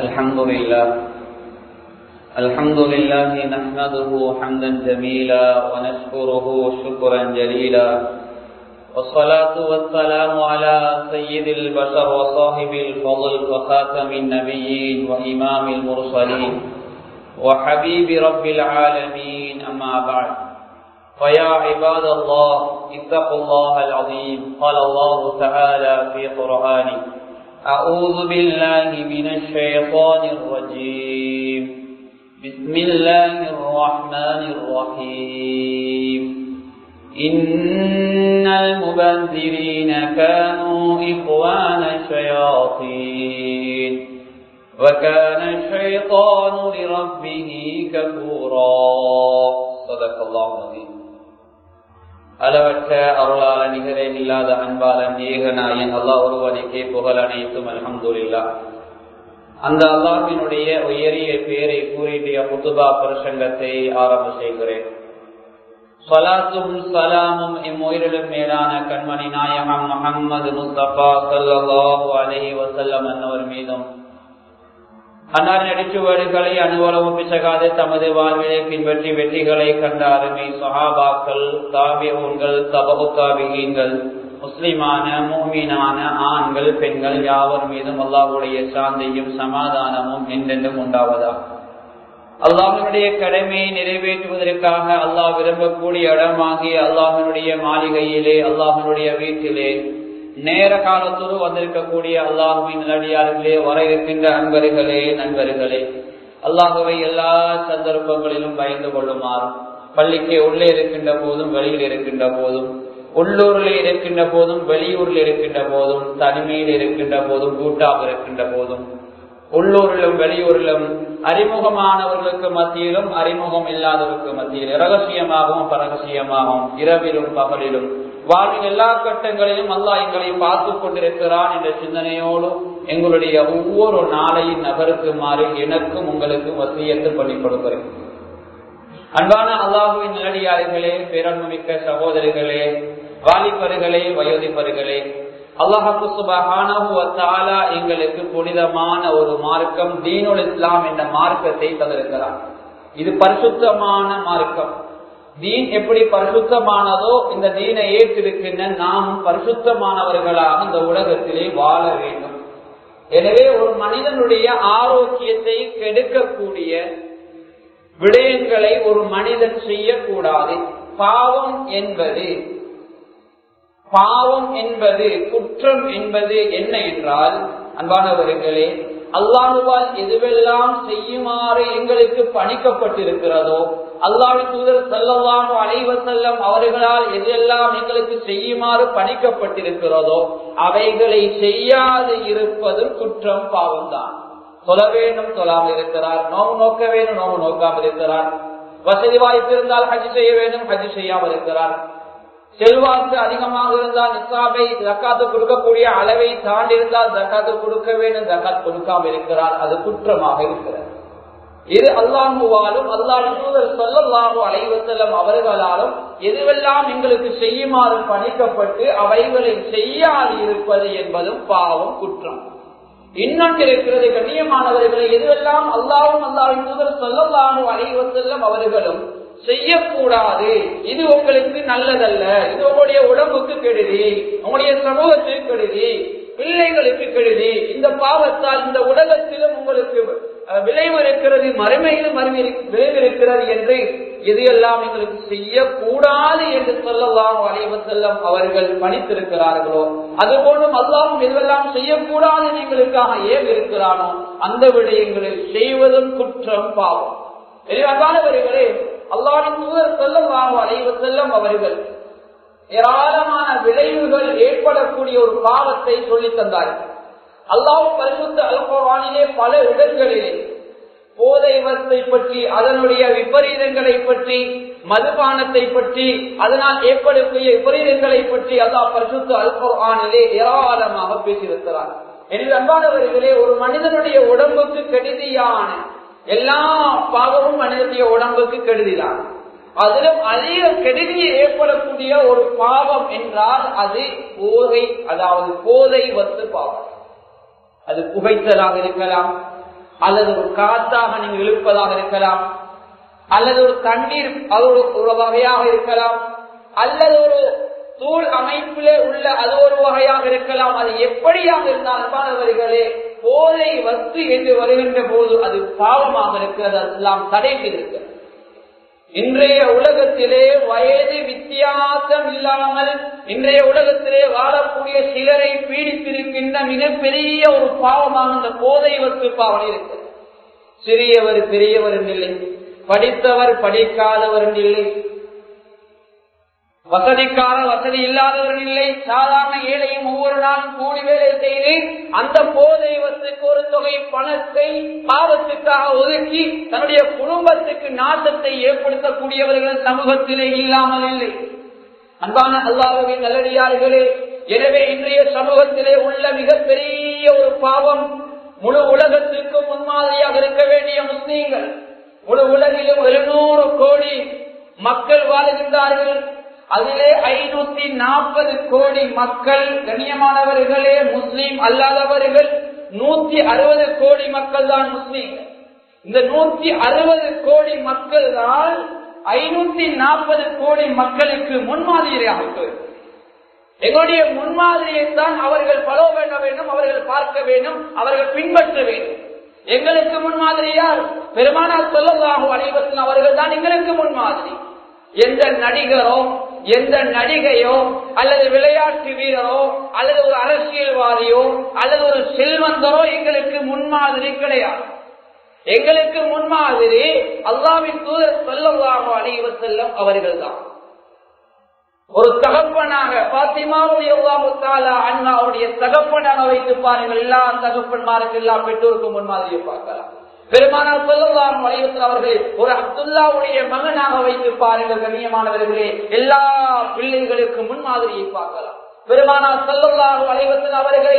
الحمد لله الحمد لله نحمده حمدا جميلا ونشكره شكرا جليلا والصلاة والسلام على سيد البشر وصاحب الفضل وخاتم النبيين وإمام المرسلين وحبيب رب العالمين أما بعد فيا عباد الله اتقوا الله العظيم قال الله تعالى في قرآنه أعوذ بالله من الشيطان الرجيم بسم الله الرحمن الرحيم إن المبذرين كانوا إخوان الشياطين وكان الشيطان لربه كفورا صدق الله العظيم அளவற்ற அருளால நிகரே இல்லாத அன்பாளன் ஏகநாயன் அல்லாஹ் ஒருவனுக்கே புகழ் அனைத்தும் அலமதுல்லா அந்த அல்லாஹினுடைய உயரிய பேரை கூறிய புத்துபா பிரசங்கத்தை ஆரம்ப செய்கிறேன் சலாத்தும் சலாமும் இம்முயிரிலும் மேலான கண்மணி நாயகம் முகமது முஸ்தபா சல்லாஹூ அலஹி வசல்லம் அன்னவர் மீதும் அன்னார் நடிச்சுவடுகளை அனுவலமும் பிசகாது தமது வாழ்விலை பின்பற்றி வெற்றிகளை கண்ட அருமை சஹாபாக்கள் தாபியங்கள் தபகு தாபிகீன்கள் முஸ்லிமான மூமீனான ஆண்கள் பெண்கள் யாவர் மீதும் அல்லாஹுடைய சாந்தியும் சமாதானமும் என்றென்றும் உண்டாவதா அல்லாஹனுடைய கடமையை நிறைவேற்றுவதற்காக அல்லாஹ் விரும்பக்கூடிய இடமாகிய அல்லாஹனுடைய மாளிகையிலே அல்லாஹனுடைய வீட்டிலே நேர காலத்தோடு வந்திருக்கக்கூடிய அல்லாஹுவின் நிலடியார்களே வர இருக்கின்ற அன்பர்களே நண்பர்களே அல்லாஹுவை எல்லா சந்தர்ப்பங்களிலும் பயந்து கொள்ளுமாறு பள்ளிக்கு உள்ளே இருக்கின்ற போதும் வெளியில் இருக்கின்ற போதும் உள்ளூரில் இருக்கின்ற போதும் வெளியூரில் இருக்கின்ற போதும் தனிமையில் இருக்கின்ற போதும் கூட்டாக இருக்கின்ற போதும் உள்ளூரிலும் வெளியூரிலும் அறிமுகமானவர்களுக்கு மத்தியிலும் அறிமுகம் இல்லாதவர்களுக்கு மத்தியில் ரகசியமாகவும் பரகசியமாகவும் இரவிலும் பகலிலும் வாழ்வின் எல்லா கட்டங்களிலும் அல்லாஹ் எங்களை பார்த்து கொண்டிருக்கிறான் என்ற சிந்தனையோடு எங்களுடைய ஒவ்வொரு நாளையும் நகருக்குமாறு எனக்கும் உங்களுக்கும் வசியத்து பண்ணி கொடுக்கிறேன் அன்பான அல்லாஹுவின் நிலடியார்களே பேரன்புமிக்க சகோதரிகளே வாலிபர்களே வயோதிபர்களே அல்லாஹு சுபஹானா எங்களுக்கு புனிதமான ஒரு மார்க்கம் தீனுல் இஸ்லாம் என்ற மார்க்கத்தை தந்திருக்கிறார் இது பரிசுத்தமான மார்க்கம் தீன் எப்படி பரிசுத்தமானதோ இந்த தீனை ஏற்றிருக்கின்ற நாம் பரிசுத்தமானவர்களாக இந்த உலகத்திலே வாழ வேண்டும் எனவே ஒரு மனிதனுடைய ஆரோக்கியத்தை கெடுக்கக்கூடிய விடயங்களை ஒரு மனிதன் செய்யக்கூடாது பாவம் என்பது பாவம் என்பது குற்றம் என்பது என்ன என்றால் அன்பானவர்களே அல்லாஹுவால் எதுவெல்லாம் செய்யுமாறு எங்களுக்கு பணிக்கப்பட்டிருக்கிறதோ அல்லாவின் தூதர் செல்லவானோ அலைவ செல்லம் அவர்களால் எதெல்லாம் எங்களுக்கு செய்யுமாறு பணிக்கப்பட்டிருக்கிறதோ அவைகளை செய்யாது இருப்பதும் குற்றம் பாவம்தான் சொல்ல வேண்டும் சொல்லாமல் இருக்கிறார் நோவு நோக்க வேண்டும் நோவு நோக்காமல் இருக்கிறார் வசதி வாய்ப்பு இருந்தால் ஹஜ் செய்ய வேண்டும் ஹஜ் செய்யாமல் இருக்கிறார் செல்வாக்கு அதிகமாக இருந்தால் நிசாபை ஜக்காத்து கொடுக்கக்கூடிய அளவை தாண்டி இருந்தால் ஜக்காத்து கொடுக்க வேண்டும் ஜக்காத் கொடுக்காமல் இருக்கிறார் அது குற்றமாக இருக்கிறது இது அல்லாஹுவாலும் அல்லாஹ் சொல்லல்லாஹு அலைவசல்லம் அவர்களாலும் எதுவெல்லாம் எங்களுக்கு செய்யுமாறு பணிக்கப்பட்டு அவைகளை செய்யாது இருப்பது என்பதும் பாவம் குற்றம் இன்னொன்று இருக்கிறது கண்ணியமானவர்களை எதுவெல்லாம் அல்லாவும் அல்லாவின் தூதர் சொல்லல்லாஹு அலைவசல்லம் அவர்களும் செய்யக்கூடாது இது உங்களுக்கு நல்லதல்ல இது உங்களுடைய உடம்புக்கு கெடுதி உங்களுடைய சமூகத்துக்கு கெடுதி பிள்ளைகளுக்கு கெடுதி இந்த பாவத்தால் இந்த உலகத்திலும் உங்களுக்கு விளைவு இருக்கிறது மறுமையிலும் விளைவு இருக்கிறது என்று இது எல்லாம் எங்களுக்கு செய்யக்கூடாது என்று சொல்லலாம் அலைவசல்லம் அவர்கள் பணித்திருக்கிறார்களோ அதுபோலும் அல்லாவும் எதுவெல்லாம் செய்யக்கூடாது எங்களுக்காக ஏன் இருக்கிறானோ அந்த விடயங்களை செய்வதும் குற்றம் பாவம் அன்பானவர்களே அல்லாவின் தூதர் செல்லம் அலைவ செல்லம் அவர்கள் ஏராளமான விளைவுகள் ஏற்படக்கூடிய ஒரு பாவத்தை சொல்லி தந்தார்கள் அல்லாஹ் பரிசுத்த அல்பவானிலே பல இடங்களிலே போதை வசத்தை பற்றி அதனுடைய விபரீதங்களை பற்றி மதுபானத்தை பற்றி அதனால் ஏற்படக்கூடிய விபரீதங்களை பற்றி அல்லாஹ் பரிசுத்த அல்பவானிலே ஏராளமாக பேசியிருக்கிறார் எனவே அன்பானவர்களே ஒரு மனிதனுடைய உடம்புக்கு கெடுதியான எல்லா பாவமும் மனிதனுடைய உடம்புக்கு கெடுதிதான் அதிலும் அதிக கெடுதியை ஏற்படக்கூடிய ஒரு பாவம் என்றால் அது போதை அதாவது போதை வத்து பாவம் அது புகைத்தலாக இருக்கலாம் அல்லது ஒரு காத்தாக நீங்கள் இழுப்பதாக இருக்கலாம் அல்லது ஒரு தண்ணீர் அது ஒரு ஒரு வகையாக இருக்கலாம் அல்லது ஒரு தூள் அமைப்பிலே உள்ள அது ஒரு வகையாக இருக்கலாம் அது எப்படியாக இருந்தாலும் மாணவர்களே போதை வஸ்து என்று வருகின்ற போது அது பாவமாக இருக்கிறது அதெல்லாம் தடைக்கு இருக்கிறது இன்றைய உலகத்திலே வயது வித்தியாசம் இல்லாமல் இன்றைய உலகத்திலே வாழக்கூடிய சிலரை பீடித்திருக்கின்ற மிகப்பெரிய ஒரு பாவமாக இந்த போதை வஸ்து பாவனை இருக்கிறது சிறியவர் பெரியவர் இல்லை படித்தவர் படிக்காதவர் இல்லை வசதிக்கார வசதி இல்லாதவர் இல்லை சாதாரண ஏழையும் ஒவ்வொரு நாளும் கூலி வேலை செய்து அந்த போதை வத்துக்கு ஒரு தொகை பணத்தை பாவத்துக்காக ஒதுக்கி தன்னுடைய குடும்பத்துக்கு நாட்டத்தை ஏற்படுத்தக்கூடியவர்கள் சமூகத்திலே இல்லாமல் இல்லை அன்பான அல்லாஹுவின் நல்லடியார்களே எனவே இன்றைய சமூகத்திலே உள்ள மிகப்பெரிய ஒரு பாவம் முழு உலகத்திற்கு முன்மாதிரியாக இருக்க வேண்டிய முஸ்லீம்கள் முழு உலகிலும் எழுநூறு கோடி மக்கள் வாழுகின்றார்கள் அதிலே ஐநூத்தி நாற்பது கோடி மக்கள் கண்ணியமானவர்களே முஸ்லீம் அல்லாதவர்கள் நூத்தி அறுபது கோடி மக்கள் தான் முஸ்லீம்கள் இந்த நூத்தி அறுபது கோடி மக்கள் தான் ஐநூத்தி நாற்பது கோடி மக்களுக்கு முன்மாதிரியாக எங்களுடைய முன்மாதிரியை தான் அவர்கள் பலோ வேண்ட வேண்டும் அவர்கள் பார்க்க வேண்டும் அவர்கள் பின்பற்ற வேண்டும் எங்களுக்கு முன்மாதிரி யார் பெருமானார் சொல்லலாகும் அனைவரும் அவர்கள் தான் எங்களுக்கு முன்மாதிரி எந்த நடிகரோ எந்த நடிகையோ அல்லது விளையாட்டு வீரரோ அல்லது ஒரு அரசியல்வாதியோ அல்லது ஒரு செல்வந்தரோ எங்களுக்கு முன்மாதிரி கிடையாது எங்களுக்கு முன்மாதிரி அல்லாவின் தூதர் சொல்லலாக அனைவர் செல்லும் அவர்கள் தான் ஒரு தகப்பனாக பாத்திமாவுடைய அண்ணாவுடைய தகப்பனாக வைத்து பாருங்கள் எல்லா தகப்பன்மாருக்கு எல்லா பெற்றோருக்கும் முன்மாதிரியை பார்க்கலாம் பெருமானார் சொல்லலாம் வலியுறுத்தல் அவர்களே ஒரு அப்துல்லாவுடைய மகனாக வைத்து பாருங்கள் கண்ணியமானவர்களே எல்லா பிள்ளைகளுக்கும் முன்மாதிரியை பார்க்கலாம் பெருமானார் செல்லல்லாஹு அலைவசன் அவர்களை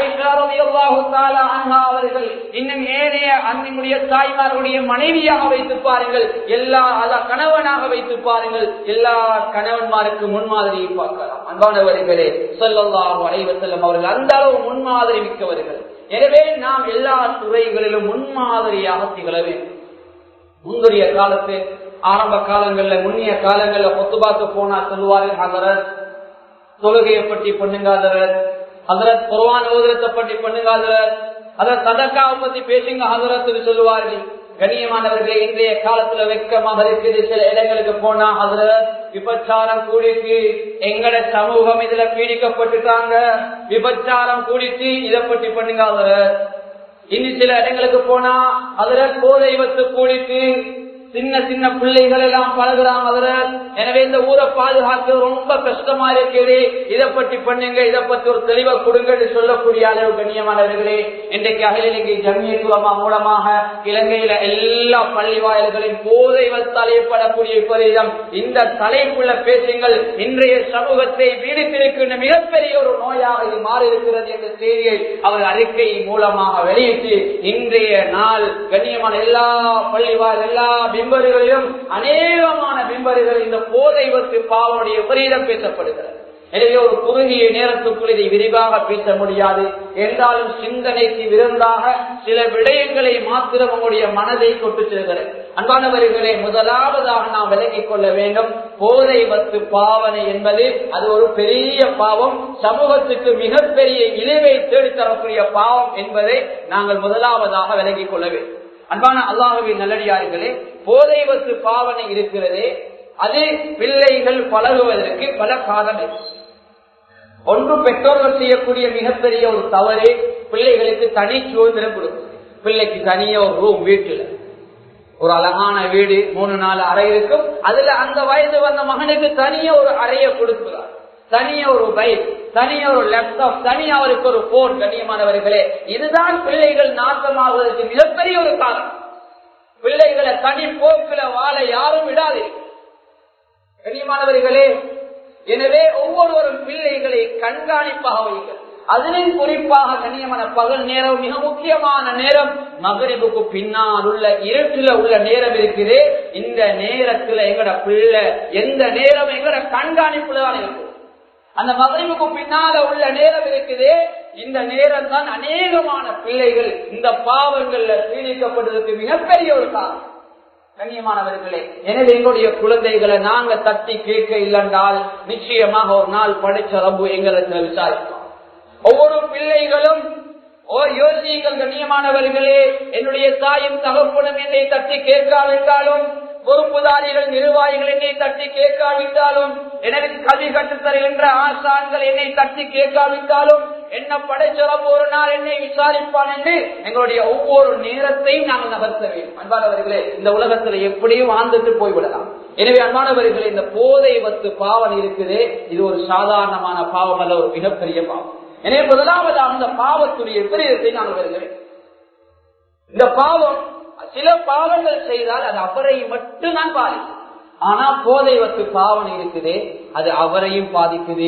அண்ணா அவர்கள் இன்னும் ஏனைய அன்னினுடைய தாய்மார்களுடைய மனைவியாக வைத்து பாருங்கள் எல்லா அத கணவனாக வைத்து பாருங்கள் எல்லா கணவன்மாருக்கு முன்மாதிரியை பார்க்கலாம் அன்பானவர்களே சொல்லல்லாஹு அலைவசல்லம் அவர்கள் அந்த அளவு முன்மாதிரி மிக்கவர்கள் எனவே நாம் எல்லா துறைகளிலும் முன்மாதிரியாக திகழ வேண்டும் முந்தைய காலத்து ஆரம்ப காலங்கள்ல முன்னிய காலங்கள்ல பொத்துபாத்து போனா சொல்லுவார்கள் ஹதரத் தொழுகையை பற்றி பண்ணுங்காதவர் ஹதரத் குர்வான ஓதரத்தை பற்றி பண்ணுங்காதவர் அதர் சதக்காவை பத்தி பேசுங்க ஹதரத்துக்கு சொல்லுவார்கள் கண்ணியமானவர்களே இன்றைய காலத்துல வெக்கமாக இருக்குது சில இடங்களுக்கு போனா அதுல விபச்சாரம் கூடிட்டு எங்கட சமூகம் இதுல பீடிக்கப்பட்டுட்டாங்க விபச்சாரம் கூடிட்டு இதை பற்றி பண்ணுங்க அதுல இன்னும் சில இடங்களுக்கு போனா அதுல போதை வத்து கூடிட்டு சின்ன சின்ன பிள்ளைகள் எல்லாம் பழகுறாங்க அதுல எனவே இந்த ஊரை பாதுகாக்க ரொம்ப கஷ்டமா இருக்குது இதை பற்றி பண்ணுங்க இதை பத்தி ஒரு தெளிவை கொடுங்கன்னு சொல்லக்கூடிய அளவு கண்ணியமானவர்களே இன்றைக்கு அகில இலங்கை ஜமியத்துவமா மூலமாக இலங்கையில எல்லா பள்ளி வாயில்களின் போதை தலைப்படக்கூடிய விபரீதம் இந்த தலைப்புள்ள பேசுங்கள் இன்றைய சமூகத்தை வீடித்திருக்கின்ற மிகப்பெரிய ஒரு நோயாக இது மாறி இருக்கிறது என்ற செய்தியை அவர் அறிக்கை மூலமாக வெளியிட்டு இன்றைய நாள் கண்ணியமான எல்லா பள்ளி வாயில் எல்லா பிம்பர்களிலும் அநேகமான பிம்பர்கள் இந்த போதை வத்து பாவனுடைய விபரீதம் பேசப்படுகிறது எனவே ஒரு குறுகிய நேரத்துக்குள் இதை விரிவாக பேச முடியாது என்றாலும் சிந்தனைக்கு விருந்தாக சில விடயங்களை மாத்திரம் உங்களுடைய மனதை கொண்டு செல்கிறது அன்பானவர்களே முதலாவதாக நாம் விலகிக் கொள்ள வேண்டும் போதை வத்து பாவனை என்பது அது ஒரு பெரிய பாவம் சமூகத்துக்கு மிகப்பெரிய இழிவை தேடித்தரக்கூடிய பாவம் என்பதை நாங்கள் முதலாவதாக விலகிக் கொள்ள வேண்டும் அன்பான அல்லாஹுவின் நல்லடியார்களே போதை வத்து பாவனை இருக்கிறதே அது பிள்ளைகள் பழகுவதற்கு பல காலம் இருக்கு ஒன்று பெற்றோர்கள் செய்யக்கூடிய மிகப்பெரிய ஒரு தவறு பிள்ளைகளுக்கு தனி சுதந்திரம் கொடுக்கும் பிள்ளைக்கு தனிய ஒரு ரூம் வீட்டுல ஒரு அழகான வீடு மூணு நாலு அறை இருக்கும் அதுல அந்த வயது வந்த மகனுக்கு தனிய ஒரு அறையை கொடுக்கிறார் தனிய ஒரு பைக் தனிய ஒரு லேப்டாப் தனியா அவருக்கு ஒரு போன் கண்ணியமானவர்களே இதுதான் பிள்ளைகள் நாசமாவதற்கு மிகப்பெரிய ஒரு காரணம் பிள்ளைகளை தனி போக்குல வாழ யாரும் விடாது கண்ணியமானவர்களே எனவே ஒவ்வொருவரும் பிள்ளைகளை கண்காணிப்பாக வைங்கள் அதிலும் குறிப்பாக கண்ணியமான பகல் நேரம் மிக முக்கியமான நேரம் மகரிபுக்கு பின்னால் உள்ள இருட்டுல உள்ள நேரம் இருக்குது இந்த நேரத்துல எங்கட பிள்ளை எந்த நேரம் எங்கட கண்காணிப்புல தான் இருக்கும் அந்த மகரிபுக்கு பின்னால உள்ள நேரம் இருக்குது இந்த நேரம் தான் அநேகமான பிள்ளைகள் இந்த பாவங்கள்ல பீடிக்கப்பட்டதற்கு மிகப்பெரிய ஒரு காரணம் கண்ணியமானவர்களே எனவே எங்களுடைய குழந்தைகளை நாங்க தட்டி கேட்க இல்லைன்றால் நிச்சயமாக ஒரு நாள் படிச்ச ரப்பு எங்களுக்கு விசாரிப்போம் ஒவ்வொரு பிள்ளைகளும் ஓ யோசியுங்கள் கண்ணியமானவர்களே என்னுடைய தாயும் தகப்பனும் என்னை தட்டி கேட்காவிட்டாலும் பொறுப்புதாரிகள் நிர்வாகிகள் என்னை தட்டி கேட்காவிட்டாலும் எனக்கு கல்வி கற்றுத் தருகின்ற ஆசான்கள் என்னை தட்டி கேட்காவிட்டாலும் என்ன படைச்சரப்பு ஒரு நாள் என்னை விசாரிப்பான் என்று எங்களுடைய ஒவ்வொரு நேரத்தையும் நாங்கள் நகர்த்த வேண்டும் அன்பானவர்களே இந்த உலகத்தில் எப்படியும் வாழ்ந்துட்டு போய்விடலாம் எனவே அன்பானவர்களே இந்த போதை வத்து பாவம் இருக்குது இது ஒரு சாதாரணமான பாவம் அல்ல ஒரு மிகப்பெரிய பாவம் எனவே முதலாவது அந்த பாவத்துடைய விபரீதத்தை நாங்கள் வருகிறேன் இந்த பாவம் சில பாவங்கள் செய்தால் அது அவரை மட்டும் தான் பாதிக்கும் ஆனா போதை வத்து பாவனை இருக்குது அது அவரையும் பாதிக்குது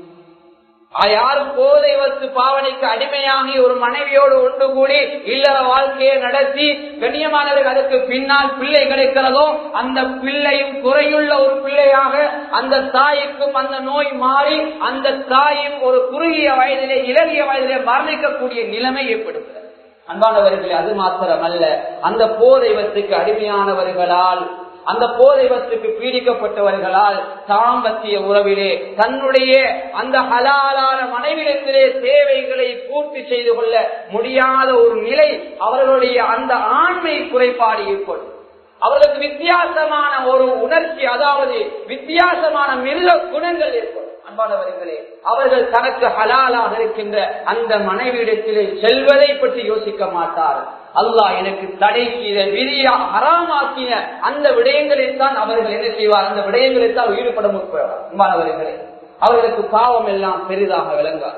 யாரும் போதை வத்து பாவனைக்கு அடிமையாகி ஒரு மனைவியோடு ஒன்று கூடி இல்லற வாழ்க்கையை நடத்தி கண்ணியமானவர்கள் அதற்கு பின்னால் பிள்ளை கிடைக்கிறதோ அந்த பிள்ளையும் குறையுள்ள ஒரு பிள்ளையாக அந்த தாய்க்கும் அந்த நோய் மாறி அந்த தாயும் ஒரு குறுகிய வயதிலே இளகிய வயதிலே மரணிக்கக்கூடிய நிலைமை ஏற்படுகிறது அன்பானவர்களே அது மாத்திரமல்ல அந்த போதை வத்துக்கு அடிமையானவர்களால் அந்த போதை வத்துக்கு பீடிக்கப்பட்டவர்களால் தாம்பத்திய உறவிலே தன்னுடைய அந்த ஹலாலான மனைவிடத்திலே தேவைகளை பூர்த்தி செய்து கொள்ள முடியாத ஒரு நிலை அவர்களுடைய அந்த ஆண்மை குறைபாடு ஏற்படும் அவர்களுக்கு வித்தியாசமான ஒரு உணர்ச்சி அதாவது வித்தியாசமான மிருக குணங்கள் ஏற்படும் அன்பானவர்களே அவர்கள் தனக்கு ஹலாலாக இருக்கின்ற அந்த மனைவியிடத்திலே செல்வதை பற்றி யோசிக்க மாட்டார் அல்லாஹ் எனக்கு தடை செய்த விதியா ஹராமாக்கின அந்த விடயங்களில் தான் அவர்கள் என்ன செய்வார் அந்த விடயங்களில் தான் ஈடுபட முற்படுவார் அன்பானவர்களே அவர்களுக்கு பாவம் எல்லாம் பெரிதாக விளங்கார்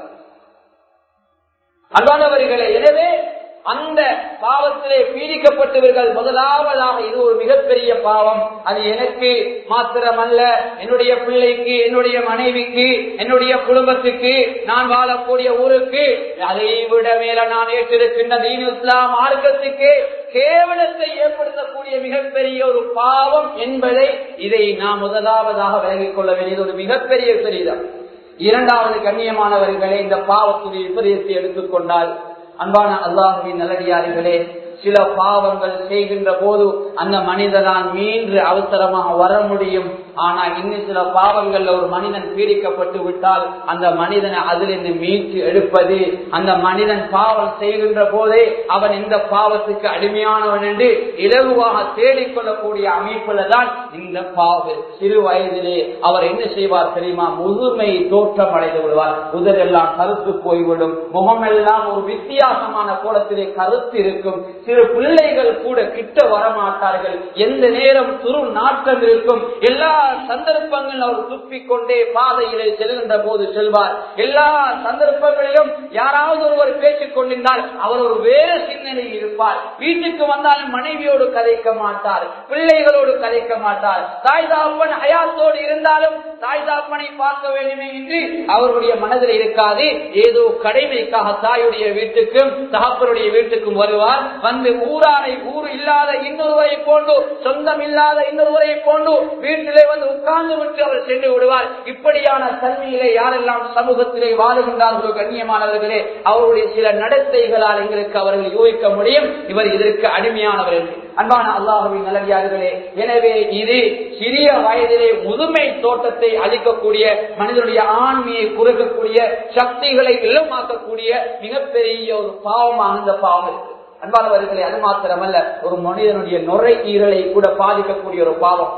அன்பானவர்களே எனவே அந்த பாவத்திலே பீடிக்கப்பட்டவர்கள் முதலாவதாக இது ஒரு மிகப்பெரிய பாவம் அது எனக்கு மாத்திரமல்ல என்னுடைய பிள்ளைக்கு என்னுடைய மனைவிக்கு என்னுடைய குடும்பத்துக்கு நான் வாழக்கூடிய ஊருக்கு அதை விட மேல நான் ஏற்றிருக்கின்ற தீன் இஸ்லாம் மார்க்கத்துக்கு கேவலத்தை ஏற்படுத்தக்கூடிய மிகப்பெரிய ஒரு பாவம் என்பதை இதை நாம் முதலாவதாக விலகிக் கொள்ள வேண்டியது ஒரு மிகப்பெரிய பெரிதம் இரண்டாவது கண்ணியமானவர்களே இந்த பாவத்துடைய விபரீதத்தை எடுத்துக்கொண்டால் அன்பான அல்லாஹுவின் நல்லடியார்களே சில பாவங்கள் செய்கின்ற போது அந்த மனிதனால் மீண்டு அவசரமாக வர முடியும் ஆனா இன்னும் சில பாவங்கள்ல ஒரு மனிதன் பீடிக்கப்பட்டு விட்டால் அந்த மனிதனை அதிலிருந்து மீட்டு எடுப்பது அந்த மனிதன் பாவம் செய்கின்ற போதே அவன் இந்த பாவத்துக்கு அடிமையானவன் என்று இலகுவாக தேடிக்கொள்ளக்கூடிய அமைப்புல தான் இந்த பாவம் சிறு வயதிலே அவர் என்ன செய்வார் தெரியுமா முதுமை தோற்றம் அடைந்து விடுவார் உதரெல்லாம் கருத்து போய்விடும் முகமெல்லாம் ஒரு வித்தியாசமான கோலத்திலே கருத்து இருக்கும் சிறு பிள்ளைகள் கூட கிட்ட வரமாட்டார்கள் எந்த நேரம் துரு நாட்டம் இருக்கும் எல்லா சந்தர்ப்பங்களும் அவர் துப்பிக் கொண்டே பாதையிலே செல்கின்ற போது செல்வார் எல்லா சந்தர்ப்பங்களிலும் யாராவது ஒருவர் பேசிக் கொண்டிருந்தால் அவர் ஒரு வேறு சிந்தனையில் இருப்பார் வீட்டுக்கு வந்தாலும் மனைவியோடு கதைக்க மாட்டார் பிள்ளைகளோடு கதைக்க மாட்டார் தாய் தாப்பன் ஹயாத்தோடு இருந்தாலும் தாய் தாப்பனை பார்க்க வேண்டுமே என்று அவருடைய மனதில் இருக்காது ஏதோ கடமைக்காக தாயுடைய வீட்டுக்கும் தகப்பனுடைய வீட்டுக்கும் வருவார் வந்து ஊராரை ஊர் இல்லாத இன்னொருவரை போன்று சொந்தம் இல்லாத இன்னொருவரை போன்று வீட்டிலே வந்து உட்கார்ந்து விட்டு அவர் சென்று விடுவார் இப்படியான தன்மையிலே யாரெல்லாம் சமூகத்திலே வாழுகின்றார்களோ கண்ணியமானவர்களே அவருடைய சில நடத்தைகளால் எங்களுக்கு அவர்கள் யூகிக்க முடியும் இவர் இதற்கு அடிமையானவர் என்று அன்பான அல்லாஹுவின் நல்லடியார்களே எனவே இது சிறிய வயதிலே முதுமை தோட்டத்தை அளிக்கக்கூடிய மனிதனுடைய ஆண்மையை குறைக்கக்கூடிய சக்திகளை இல்லமாக்கக்கூடிய மிகப்பெரிய ஒரு பாவமாக இந்த பாவம் இருக்கு அன்பானவர்களே அது மாத்திரமல்ல ஒரு மனிதனுடைய நுரையீரலை கூட பாதிக்கக்கூடிய ஒரு பாவம்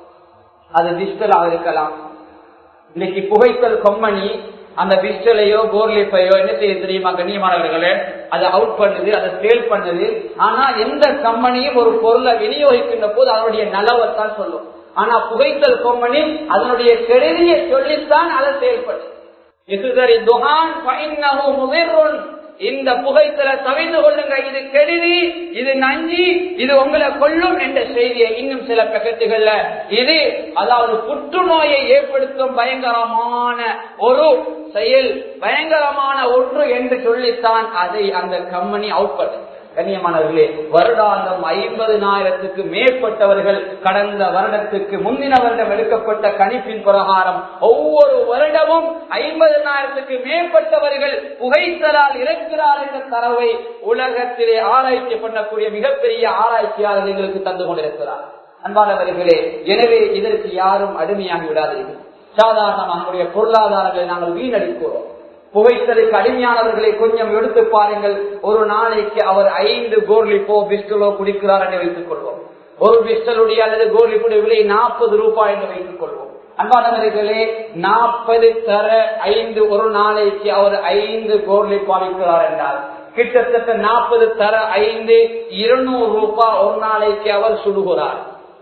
அது டிஜிட்டலாக இருக்கலாம் இன்னைக்கு புகைத்தல் கொம்மணி அந்த பிஸ்டலையோ போர்லிப்பையோ என்ன செய்ய தெரியுமா கண்ணியமானவர்களே அதை அவுட் பண்ணுது அதை சேல் பண்ணுது ஆனா எந்த கம்பெனியும் ஒரு பொருளை விநியோகிக்கின்ற போது அதனுடைய நலவத்தான் சொல்லும் ஆனா புகைத்தல் கொம்பனி அதனுடைய கெடுதிய சொல்லித்தான் அதை செயல்படுது இதுதரி துகான் முதிர்வன் இந்த புகைத்தலை தவிர்த்து கொள்ளுங்க இது கெடுதி இது நஞ்சி இது உங்களை கொல்லும் என்ற செய்தியை இன்னும் சில பக்கத்துகள்ல இது அதாவது புற்றுநோயை ஏற்படுத்தும் பயங்கரமான ஒரு செயல் பயங்கரமான ஒன்று என்று சொல்லித்தான் அதை அந்த கம்பெனி அவுட் பண்ணுது கண்ணியமானவர்களே வருடாந்தம் ஐம்பதினாயிரத்துக்கு மேற்பட்டவர்கள் கடந்த வருடத்துக்கு முந்தின வருடம் எடுக்கப்பட்ட கணிப்பின் பிரகாரம் ஒவ்வொரு வருடமும் ஐம்பதினாயிரத்துக்கு மேற்பட்டவர்கள் புகைத்தலால் இருக்கிறார் என்ற தரவை உலகத்திலே ஆராய்ச்சி பண்ணக்கூடிய மிகப்பெரிய ஆராய்ச்சியாளர் எங்களுக்கு தந்து கொண்டிருக்கிறார் அன்பானவர்களே எனவே இதற்கு யாரும் அடிமையாகி விடாதீர்கள் சாதாரணமாக நம்முடைய பொருளாதாரங்களை நாங்கள் வீணடிக்கிறோம் புகைத்தலுக்கு அடிமையானவர்களை கொஞ்சம் எடுத்து பாருங்கள் ஒரு நாளைக்கு அவர் ஐந்து கோர்லிப்போ பிஸ்டலோ குடிக்கிறார் என்று வைத்துக் கொள்வோம் ஒரு பிஸ்டலுடைய அல்லது கோர்லிப்புடைய விலை நாற்பது ரூபாய் என்று வைத்துக் கொள்வோம் அன்பானவர்களே நாற்பது தர ஐந்து ஒரு நாளைக்கு அவர் ஐந்து கோர்லிப் பாவிக்கிறார் என்றால் கிட்டத்தட்ட நாற்பது தர ஐந்து இருநூறு ரூபாய் ஒரு நாளைக்கு அவர் சுடுகிறார்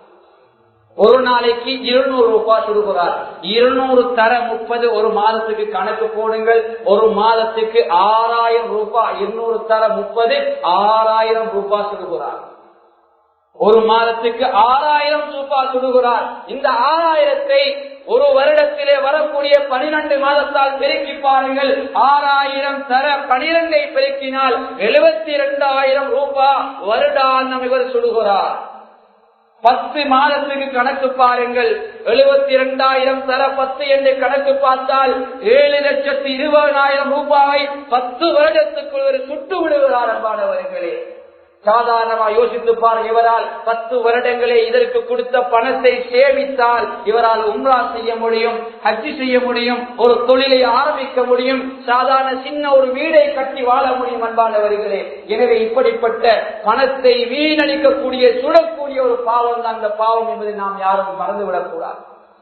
ஒரு நாளைக்கு இருநூறு ரூபாய் சுடுகிறார் இருநூறு தர முப்பது ஒரு மாதத்துக்கு கணக்கு போடுங்கள் ஒரு மாதத்துக்கு ஆறாயிரம் ரூபாய் இருநூறு தர முப்பது ஆறாயிரம் ரூபாய் சுடுகிறார் ஒரு மாதத்துக்கு ஆறாயிரம் ரூபாய் சுடுகிறார் இந்த ஆறாயிரத்தை ஒரு வருடத்திலே வரக்கூடிய பனிரெண்டு மாதத்தால் பெருக்கி பாருங்கள் ஆறாயிரம் தர பனிரெண்டை பெருக்கினால் எழுபத்தி இரண்டாயிரம் ரூபாய் வருடாந்தம் இவர் சுடுகிறார் பத்து மாதத்துக்கு கணக்கு பாருங்கள் எழுபத்தி இரண்டாயிரம் தர பத்து என்று கணக்கு பார்த்தால் ஏழு லட்சத்தி இருபதாயிரம் ரூபாய் பத்து வருடத்துக்குள் ஒரு சுட்டு விடுகிறார் அன்பானவர்களே சாதாரணமா யோசித்து பாருங்க இவரால் பத்து வருடங்களே இதற்கு கொடுத்த பணத்தை சேமித்தால் இவரால் உம்ரா செய்ய முடியும் ஹஜ்ஜி செய்ய முடியும் ஒரு தொழிலை ஆரம்பிக்க முடியும் சாதாரண சின்ன ஒரு வீடை கட்டி வாழ முடியும் அன்பானவர்களே எனவே இப்படிப்பட்ட பணத்தை வீணடிக்கக்கூடிய சுடக்கூடிய ஒரு பாவம் தான் அந்த பாவம் என்பதை நாம் யாரும் மறந்துவிடக் கூடாது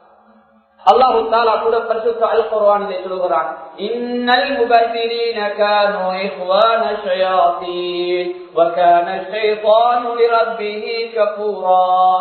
அல்லாஹு தாலா கூட பரிசுத்த அல் குர்ஆனிலே சொல்கிறான் இன்னல் முபத்திரீன கானூ இஹ்வான ஷயாத்தீன் வ கான ஷைத்தானு லிரப்பிஹி கஃபூரா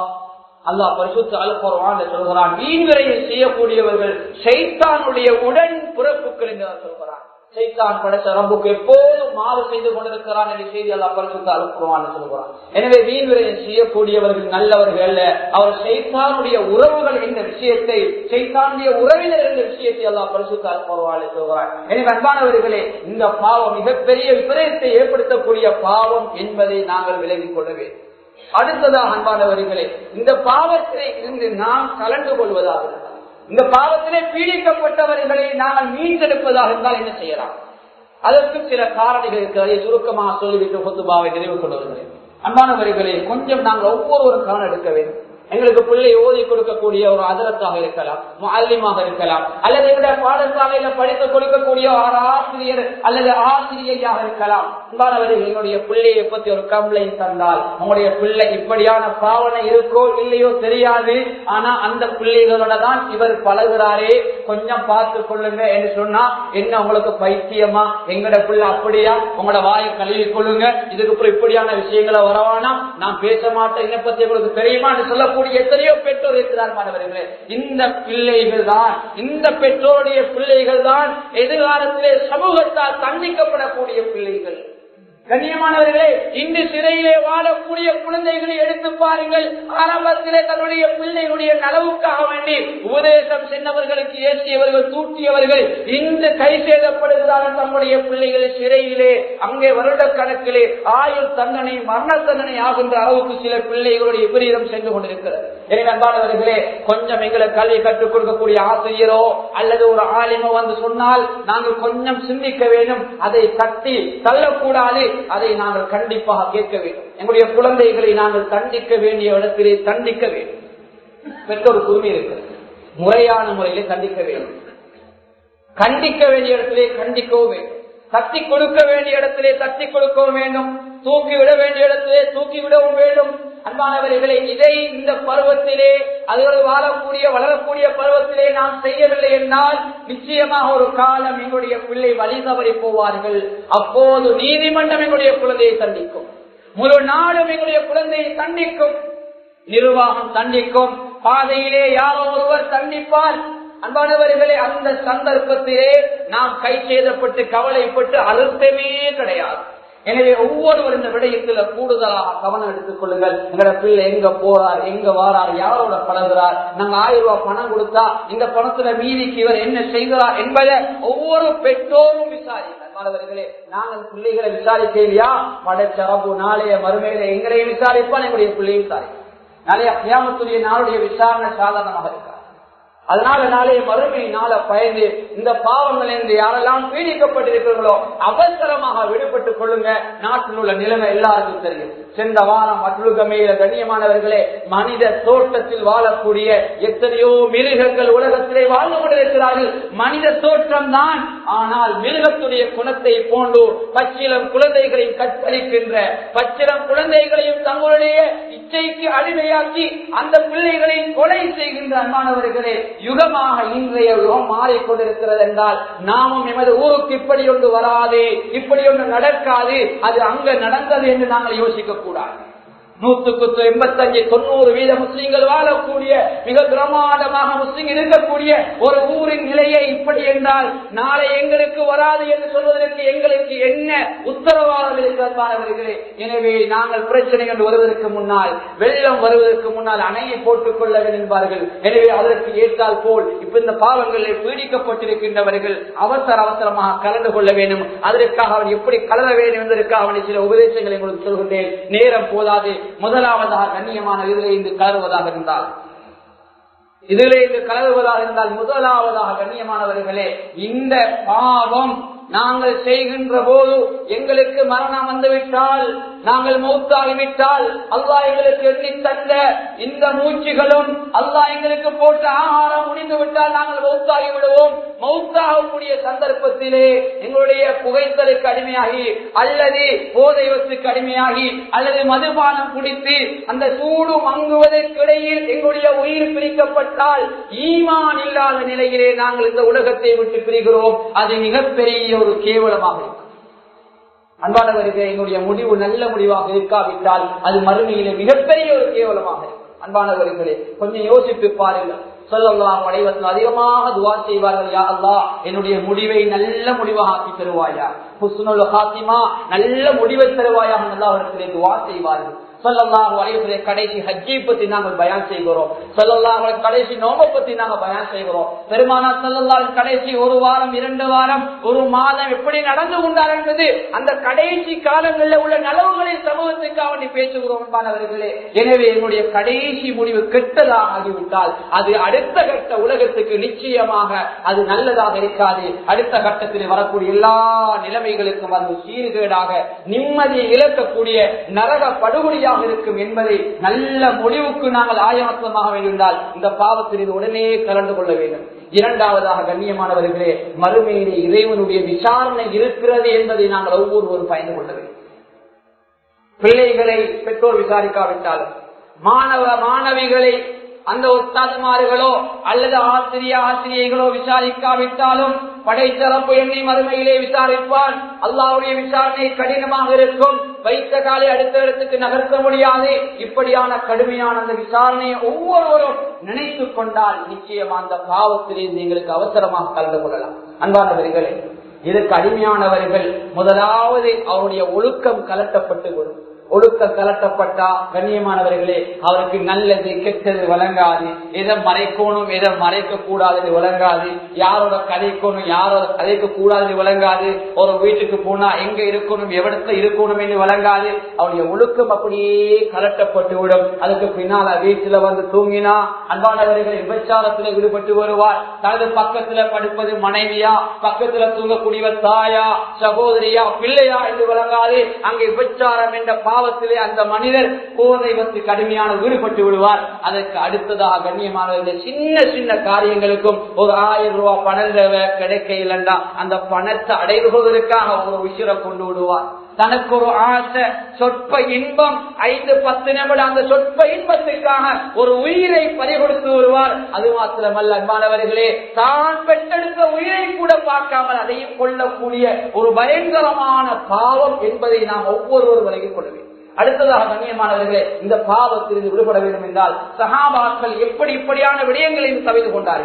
அல்லாஹ் பரிசுத்த அல் குர்ஆனிலே சொல்கிறான் வீண்விரையை செய்யக்கூடியவர்கள் ஷைத்தானுடைய உடன் பிறப்புகள் என்று சொல்கிறான் சைத்தான் படைச்ச ரம்புக்கு எப்போதும் மாறு செய்து கொண்டிருக்கிறான் என்ற செய்தி எல்லாம் பரிசுத்த அலுப்புவான்னு சொல்கிறான் எனவே வீண் விரையை செய்யக்கூடியவர்கள் நல்லவர்கள் அல்ல அவர் சைத்தானுடைய உறவுகள் என்ற விஷயத்தை சைத்தானுடைய உறவினர் என்ற விஷயத்தை எல்லாம் பரிசுத்த அலுப்புவான்னு சொல்கிறான் எனவே அன்பானவர்களே இந்த பாவம் மிகப்பெரிய விபரீதத்தை ஏற்படுத்தக்கூடிய பாவம் என்பதை நாங்கள் விலகிக் கொள்ள வேண்டும் அடுத்ததாக அன்பானவர்களே இந்த பாவத்திலே இருந்து நாம் கலந்து கொள்வதாக இருந்தால் இந்த பாவத்திலே பீடிக்கப்பட்டவர்களை நாங்கள் மீண்டெடுப்பதாக இருந்தால் என்ன செய்யலாம் அதற்கு சில காரணிகள் இருக்கிறதை சுருக்கமாக சொல்லிவிட்டு பொத்துபாவை நிறைவு கொண்டு வருகிறேன் அன்பானவர்களே கொஞ்சம் நாங்கள் ஒவ்வொருவரும் கவனம் எடுக்க வேண்டும் எங்களுக்கு பிள்ளை ஓதி கொடுக்கக்கூடிய ஒரு அதரத்தாக இருக்கலாம் அல்லிமாக இருக்கலாம் அல்லது எங்களுடைய பாடசாலையில படித்து கொடுக்கக்கூடிய ஒரு ஆசிரியர் அல்லது ஆசிரியையாக இருக்கலாம் அன்பானவர்கள் எங்களுடைய பிள்ளையை பத்தி ஒரு கம்ப்ளைண்ட் தந்தால் உங்களுடைய பிள்ளை இப்படியான பாவனை இருக்கோ இல்லையோ தெரியாது ஆனா அந்த பிள்ளைகளோட தான் இவர் பழகுறாரே கொஞ்சம் பார்த்து கொள்ளுங்க என்று சொன்னா என்ன உங்களுக்கு பைத்தியமா எங்கட பிள்ளை அப்படியா உங்களோட வாயை கழுவி கொள்ளுங்க இதுக்கு அப்புறம் இப்படியான விஷயங்களை வரவானா நான் பேச மாட்டேன் என்னை பத்தி உங்களுக்கு தெரியுமா என்று சொல்லக்கூடிய எத்தனையோ பெற்றோர் இருக்கிறார் மாணவர்களே இந்த பிள்ளைகள் தான் இந்த பெற்றோருடைய பிள்ளைகள் தான் எதிர்காலத்திலே சமூகத்தால் தண்டிக்கப்படக்கூடிய பிள்ளைகள் கண்ணியமானவர்களே இன்று சிறையிலே வாழக்கூடிய குழந்தைகளை எடுத்து பாருங்கள் ஆரம்பத்திலே தன்னுடைய பிள்ளைகளுடைய நலவுக்காக வேண்டி உபதேசம் சென்றவர்களுக்கு ஏற்றியவர்கள் தூக்கியவர்கள் இன்று கை சேதப்படுகிறார்கள் தம்முடைய பிள்ளைகள் சிறையிலே அங்கே வருட கணக்கிலே ஆயுள் தண்டனை மரண தண்டனை ஆகின்ற அளவுக்கு சில பிள்ளைகளுடைய விபரீதம் சென்று கொண்டிருக்கிறது எனவே அன்பானவர்களே கொஞ்சம் எங்களை கல்வி கற்றுக் கொடுக்கக்கூடிய ஆசிரியரோ அல்லது ஒரு ஆலிமோ வந்து சொன்னால் நாங்கள் கொஞ்சம் சிந்திக்க வேண்டும் அதை கட்டி தள்ளக்கூடாது அதை நாங்கள் கண்டிப்பாக கேட்க வேண்டும் எங்களுடைய குழந்தைகளை நாங்கள் தண்டிக்க வேண்டிய இடத்திலே தண்டிக்க வேண்டும் பெற்றோர் உரிமை இருக்கிறது முறையான முறையிலே தண்டிக்க வேண்டும் கண்டிக்க வேண்டிய இடத்திலே கண்டிக்கவும் வேண்டும் தட்டி கொடுக்க வேண்டிய இடத்திலே தட்டி கொடுக்கவும் வேண்டும் தூக்கி விட வேண்டிய இடத்திலே தூக்கி விடவும் வேண்டும் அன்பானவர்களே இதை இந்த பருவத்திலே அதுகள் வாழக்கூடிய வளரக்கூடிய பருவத்திலே நாம் செய்யவில்லை என்றால் நிச்சயமாக ஒரு காலம் எங்களுடைய பிள்ளை வழி தவறி போவார்கள் அப்போது நீதிமன்றம் எங்களுடைய குழந்தையை தண்டிக்கும் முழு நாடும் எங்களுடைய குழந்தையை தண்டிக்கும் நிர்வாகம் தண்டிக்கும் பாதையிலே யாரோ ஒருவர் தண்டிப்பார் அன்பானவர்களே அந்த சந்தர்ப்பத்திலே நாம் கை செய்தப்பட்டு கவலைப்பட்டு அழுத்தமே கிடையாது எனவே ஒவ்வொருவர் இந்த விடயத்துல கூடுதலாக கவனம் எடுத்துக் கொள்ளுங்கள் எங்களோட பிள்ளை எங்க போறார் எங்க வாரார் யாரோட பழகுறார் நாங்க ஆயிரம் ரூபாய் பணம் கொடுத்தா இந்த பணத்துல மீதிக்கு இவர் என்ன செய்கிறார் என்பதை ஒவ்வொரு பெற்றோரும் விசாரிக்கிறார் மாணவர்களே நாங்கள் பிள்ளைகளை விசாரிக்கலையா படைச்சரபு நாளைய மறுமையில எங்களையும் விசாரிப்பான் எங்களுடைய பிள்ளையும் விசாரிப்பான் நாளைய கியாமத்துடைய நாளுடைய விசாரணை சாதாரணமாக இருக்கா அதனால நாளைய மறுமை நாள பயந்து இந்த பாவங்கள் என்று யாரெல்லாம் பீடிக்கப்பட்டிருக்கிறீர்களோ அவசரமாக விடுபட்டுக் கொள்ளுங்க நாட்டில் உள்ள நிலைமை எல்லாருக்கும் தெரியும் சென்ற வாரம் அட்டுகமையில கண்ணியமானவர்களே மனித தோட்டத்தில் வாழக்கூடிய எத்தனையோ மிருகங்கள் உலகத்திலே வாழ்ந்து கொண்டிருக்கிறார்கள் மனித தோற்றம் தான் ஆனால் மிருகத்துடைய குணத்தை போன்று பச்சிலம் குழந்தைகளையும் கற்பழிக்கின்ற பச்சிலம் குழந்தைகளையும் தங்களுடைய இச்சைக்கு அடிமையாக்கி அந்த பிள்ளைகளை கொலை செய்கின்ற அன்பானவர்களே யுகமாக இன்றைய யுகம் மாறிக்கொண்டிருக்கிறது என்றால் நாமும் எமது ஊருக்கு இப்படி ஒன்று வராது இப்படி ஒன்று நடக்காது அது அங்க நடந்தது என்று நாங்கள் யோசிக்க கூடாது நூத்துக்கு எண்பத்தஞ்சு தொண்ணூறு வீத முஸ்லீம்கள் வாழக்கூடிய மிக பிரமாண்டமாக முஸ்லீம் இருக்கக்கூடிய ஒரு ஊரின் நிலையை இப்படி என்றால் நாளை எங்களுக்கு வராது என்று சொல்வதற்கு எங்களுக்கு என்ன உத்தரவாதம் இருக்கிறார்களே எனவே நாங்கள் பிரச்சனை என்று வருவதற்கு முன்னால் வெள்ளம் வருவதற்கு முன்னால் அணையை போட்டுக் கொள்ள வேண்டும் என்பார்கள் எனவே அதற்கு ஏற்றால் போல் இப்ப இந்த பாவங்களில் பீடிக்கப்பட்டிருக்கின்றவர்கள் அவசர அவசரமாக கலந்து கொள்ள வேண்டும் அதற்காக அவன் எப்படி கலர வேண்டும் என்பதற்காக அவனை சில உபதேசங்களை உங்களுக்கு சொல்கின்றேன் நேரம் போதாது முதலாவதாக கண்ணியமான இதிலே இருந்து கலருவதாக இருந்தால் இதிலே இருந்து கலருவதாக இருந்தால் முதலாவதாக கண்ணியமானவர்களே இந்த பாவம் நாங்கள் செய்கின்ற போது எங்களுக்கு மரணம் வந்துவிட்டால் நாங்கள் மௌத்தாகிவிட்டால் அல்லா எங்களுக்கு எண்ணி தந்த இந்த மூச்சுகளும் அல்லா எங்களுக்கு போட்ட ஆகாரம் முடிந்து விட்டால் நாங்கள் மௌத்தாகி விடுவோம் மௌத்தாகக்கூடிய சந்தர்ப்பத்திலே எங்களுடைய புகைத்தலுக்கு அடிமையாகி அல்லது போதை வத்துக்கு அடிமையாகி அல்லது மதுபானம் குடித்து அந்த சூடு மங்குவதற்கிடையில் எங்களுடைய உயிர் பிரிக்கப்பட்டால் ஈமான் இல்லாத நிலையிலே நாங்கள் இந்த உலகத்தை விட்டு பிரிகிறோம் அது மிகப்பெரிய ஒரு கேவலமாக இருக்கும் அன்பானவர்கள் என்னுடைய முடிவு நல்ல முடிவாக இருக்காவிட்டால் அது மறுமையிலே மிகப்பெரிய ஒரு கேவலமாக இருக்கும் அன்பானவர்களே கொஞ்சம் யோசித்து பாருங்கள் சொல்லலாம் அனைவரும் அதிகமாக துவா செய்வார்கள் யா அல்லா என்னுடைய முடிவை நல்ல முடிவாக ஆக்கி தருவாயா ஹுஸ்னுல் ஹாத்திமா நல்ல முடிவை தருவாயாக நல்லா அவர்களை துவா செய்வார்கள் சொல்லலாம் வரைவுடைய கடைசி ஹஜ்ஜை பத்தி நாங்கள் பயான் செய்கிறோம் சொல்லலாம் கடைசி நோம்பை பத்தி நாங்கள் பயான் செய்கிறோம் பெருமானா சொல்லலாம் கடைசி ஒரு வாரம் இரண்டு வாரம் ஒரு மாதம் எப்படி நடந்து கொண்டார் என்பது அந்த கடைசி காலங்களில் உள்ள நலவுகளை சமூகத்துக்கு அவனை பேசுகிறோம் என்பானவர்களே எனவே என்னுடைய கடைசி முடிவு கெட்டதாக ஆகிவிட்டால் அது அடுத்த கட்ட உலகத்துக்கு நிச்சயமாக அது நல்லதாக இருக்காது அடுத்த கட்டத்தில் வரக்கூடிய எல்லா நிலைமைகளுக்கும் அது சீர்கேடாக நிம்மதியை இழக்கக்கூடிய நரக படுகொலியாக இருக்கும் என்பதை நல்ல முடிவுக்கு நாங்கள் ஆயமத்தமாக வேண்டியிருந்தால் இந்த பாவத்தில் இது உடனே கலந்து கொள்ள வேண்டும் இரண்டாவதாக கண்ணியமானவர்களே மறுமையிலே இறைவனுடைய விசாரணை இருக்கிறது என்பதை நாங்கள் ஒவ்வொருவரும் பயந்து கொள்ள வேண்டும் பிள்ளைகளை பெற்றோர் விசாரிக்காவிட்டாலும் மாணவ மாணவிகளை அந்த ஒத்தாதுமார்களோ அல்லது ஆசிரிய ஆசிரியைகளோ விசாரிக்காவிட்டாலும் படைத்தரப்பு எண்ணி மறுமையிலே விசாரிப்பான் அல்லாவுடைய விசாரணை கடினமாக இருக்கும் வைத்த காலை அடுத்த இடத்துக்கு நகர்த்த முடியாது இப்படியான கடுமையான அந்த விசாரணையை ஒவ்வொருவரும் நினைத்து கொண்டால் நிச்சயமா அந்த பாவத்திலிருந்து எங்களுக்கு அவசரமாக கலந்து கொள்ளலாம் அன்பானவர்களே இதற்கு அடிமையானவர்கள் முதலாவது அவருடைய ஒழுக்கம் கலட்டப்பட்டு வரும் ஒழுக்க கலட்டப்பட்டா கண்ணியமானவர்களே அவருக்கு நல்லது கெட்டது வழங்காது எதை மறைக்கணும் எதை மறைக்க கூடாது வழங்காது யாரோட கதைக்கணும் யாரோட கதைக்க கூடாது வழங்காது ஒரு வீட்டுக்கு போனா எங்க இருக்கணும் எவ்வளத்துல இருக்கணும் என்று வழங்காது அவருடைய ஒழுக்கம் அப்படியே கலட்டப்பட்டு விடும் அதுக்கு பின்னால வீட்டுல வந்து தூங்கினா அன்பானவர்கள் விபச்சாரத்துல ஈடுபட்டு வருவார் தனது பக்கத்துல படுப்பது மனைவியா பக்கத்துல தூங்கக்கூடியவர் தாயா சகோதரியா பிள்ளையா என்று வழங்காது அங்கே விபச்சாரம் என்ற பாவத்திலே அந்த மனிதர் போதைவத்து கடுமையான ஈடுபட்டு விடுவார் அதற்கு அடுத்ததாக கண்ணியமானவர்கள் சின்ன சின்ன காரியங்களுக்கும் ஒரு ஆயிரம் ரூபாய் பணம் தேவை கிடைக்க இல்லைண்டா அந்த பணத்தை அடைவதற்காக ஒரு உயிரை கொண்டு விடுவார் தனக்கு ஒரு ஆசை சொற்ப இன்பம் ஐந்து பத்து நிமிடம் அந்த சொற்ப இன்பத்துக்காக ஒரு உயிரை பறிகொடுத்து வருவார் அது மாத்திரமல்ல அன்பானவர்களே தான் பெற்றெடுத்த உயிரை கூட பார்க்காமல் அதையும் கொள்ளக்கூடிய ஒரு பயங்கரமான பாவம் என்பதை நாம் ஒவ்வொருவரும் விலகிக் கொள்ள வேண்டும் அடுத்ததாக கண்ணியமானவர்களே இந்த பாவத்திலிருந்து விடுபட வேண்டும் என்றால் சகாபாக்கள் எப்படி இப்படியான விடயங்களையும் தவிர்த்து கொண்டார்கள்